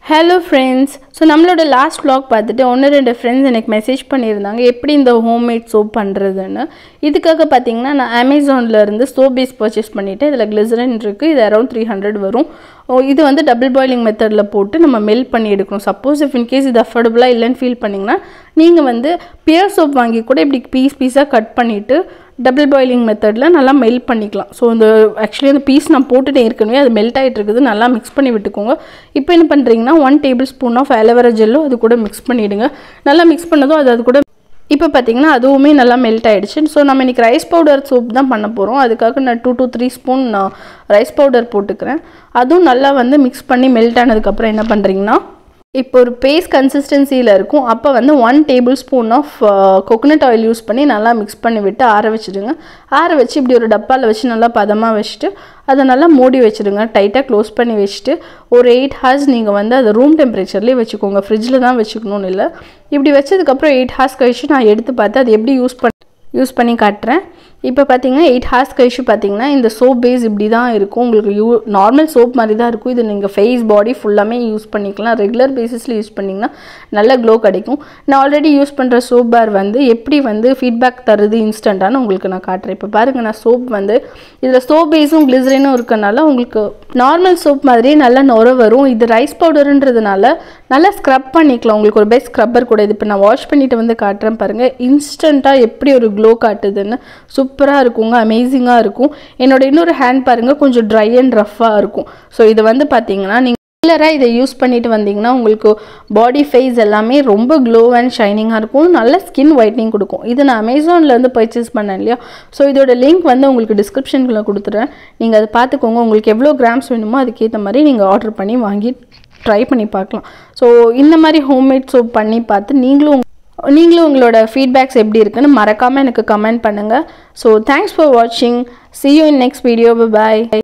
hello friends so நம்மளோட last vlog பார்த்துட்டு ஒன்று ரெண்டு ஃப்ரெண்ட்ஸ் எனக்கு மெசேஜ் பண்ணியிருந்தாங்க எப்படி இந்த ஹோம்மேட் சோப் பண்ணுறதுன்னு இதுக்காக பார்த்தீங்கன்னா நான் அமேசானில் இருந்து சோப் பேஸ் பர்ச்சேஸ் பண்ணிவிட்டு இதில் கிளிசரின் இருக்குது இது அரௌண்ட் த்ரீ ஹண்ட்ரட் வரும் ஓ, இது வந்து டபுள் பாயிலிங் மெத்தடில் போட்டு நம்ம மெல்ட் பண்ணி எடுக்கணும் சப்போஸ் இஃப் இன்கேஸ் இது அஃபோர்டபுளாக இல்லைன்னு ஃபீல் பண்ணிங்கன்னா நீங்கள் வந்து பியர் சோப் வாங்கி கூட இப்படி பீஸ் பீஸாக கட் பண்ணிவிட்டு டபுள் பாயிலிங் மெத்தடில் நல்லா மெல்ட் பண்ணிக்கலாம் ஸோ இந்த ஆக்சுவலி அந்த பீஸ் நான் போட்டுட்டே ஏற்கனவே அது மெல்ட் ஆகிட்டு இருக்குது நல்லா மிக்ஸ் பண்ணி விட்டுக்கோங்க இப்போ என்ன பண்ணுறீங்கன்னா one tablespoon of aloe vera ஜெல்லோ அது கூட மிக்ஸ் பண்ணிவிடுங்க நல்லா மிக்ஸ் பண்ணதும் அது அது கூட இப்போ பார்த்தீங்கன்னா அதுவுமே நல்லா மெல்ட் ஆயிடுச்சு ஸோ நம்ம இன்றைக்கி ரைஸ் பவுடர் சோப் தான் பண்ண போகிறோம் அதுக்காக நான் டூ டூ த்ரீ ஸ்பூன் நான் ரைஸ் பவுடர் போட்டுக்கிறேன் அதுவும் நல்லா வந்து மிக்ஸ் பண்ணி மெல்ட் ஆனதுக்கப்புறம் என்ன பண்ணுறீங்கன்னா இப்போ ஒரு பேஸ்ட் கன்சிஸ்டன்சியில் இருக்கும் அப்போ வந்து one tablespoon of coconut oil use பண்ணி நல்லா மிக்ஸ் பண்ணி விட்டு ஆற வச்சுடுங்க ஆற வச்சு இப்படி ஒரு டப்பாவில் வச்சு நல்லா பதமாக வச்சுட்டு அதை நல்லா மூடி வச்சுடுங்க டைட்டாக க்ளோஸ் பண்ணி வச்சுட்டு ஒரு எயிட் ஹார்ஸ் நீங்கள் வந்து அதை ரூம் டெம்பரேச்சர்லேயே வச்சுக்கோங்க ஃப்ரிட்ஜில் தான் வச்சுக்கணும்னு இல்லை இப்படி வச்சதுக்கப்புறம் எயிட் ஹார்ஸ் கழிச்சு நான் எடுத்து பார்த்து அது எப்படி யூஸ் பண்ண யூஸ் பண்ணி காட்டுறேன் இப்போ பார்த்தீங்கன்னா எயிட் ஹார்ஸ் கழிச்சு பார்த்தீங்கன்னா இந்த சோப் பேஸ் இப்படி தான் இருக்கும் உங்களுக்கு யூ நார்மல் சோப் மாதிரி தான் இருக்கும் இது நீங்கள் ஃபேஸ் பாடி ஃபுல்லாமே யூஸ் பண்ணிக்கலாம் ரெகுலர் பேசிஸில் யூஸ் பண்ணிங்கன்னா நல்ல க்ளோ கிடைக்கும் நான் ஆல்ரெடி யூஸ் பண்ணுற சோப் பார் வந்து எப்படி வந்து ஃபீட்பேக் தருது இன்ஸ்டண்ட்டானு உங்களுக்கு நான் காட்டுறேன் இப்போ பாருங்கள் நான் சோப் வந்து இதில் சோப் பேஸும் கிளிசரினும் இருக்கனால உங்களுக்கு நார்மல் சோப் மாதிரியே நல்லா நுர வரும் இது ரைஸ் பவுடருன்றதுனால நல்லா ஸ்க்ரப் பண்ணிக்கலாம் உங்களுக்கு ஒரு பெஸ்ட் ஸ்க்ரப்பர் கூட இது இப்போ நான் வாஷ் பண்ணிட்டு வந்து காட்டுறேன் பாருங்கள் இன்ஸ்டண்ட்டாக எப்படி ஒரு க்ளோ காட்டுதுன்னு சூப்பராக இருக்குங்க அமேசிங்காக இருக்கும் என்னோட இன்னொரு ஹேண்ட் பாருங்கள் கொஞ்சம் ட்ரை அண்ட் ரஃப்பாக இருக்கும் ஸோ இது வந்து பார்த்தீங்கன்னா நீங்கள் ரெகுலராக இதை யூஸ் பண்ணிட்டு வந்தீங்கன்னா உங்களுக்கு பாடி ஃபேஸ் எல்லாமே ரொம்ப க்ளோ அண்ட் ஷைனிங்காக இருக்கும் நல்ல ஸ்கின் ஒயிட்னிங் கொடுக்கும் இது நான் அமேசான்லேருந்து பர்ச்சேஸ் பண்ணேன் இல்லையா ஸோ இதோட லிங்க் வந்து உங்களுக்கு டிஸ்கிரிப்ஷனில் கொடுத்துட்றேன் நீங்கள் அதை பார்த்துக்கோங்க உங்களுக்கு எவ்வளோ கிராம்ஸ் வேணுமோ அதுக்கேற்ற மாதிரி நீங்கள் ஆர்டர் பண்ணி வாங்கி ட்ரை பண்ணி பார்க்கலாம் ஸோ இந்த மாதிரி ஹோம்மேட் சோப் பண்ணி பார்த்து நீங்களும் நீங்களும் உங்களோட ஃபீட்பேக்ஸ் எப்படி இருக்குன்னு மறக்காமல் எனக்கு கமெண்ட் பண்ணுங்கள் ஸோ தேங்க்ஸ் ஃபார் வாட்சிங் see you in next video bye bye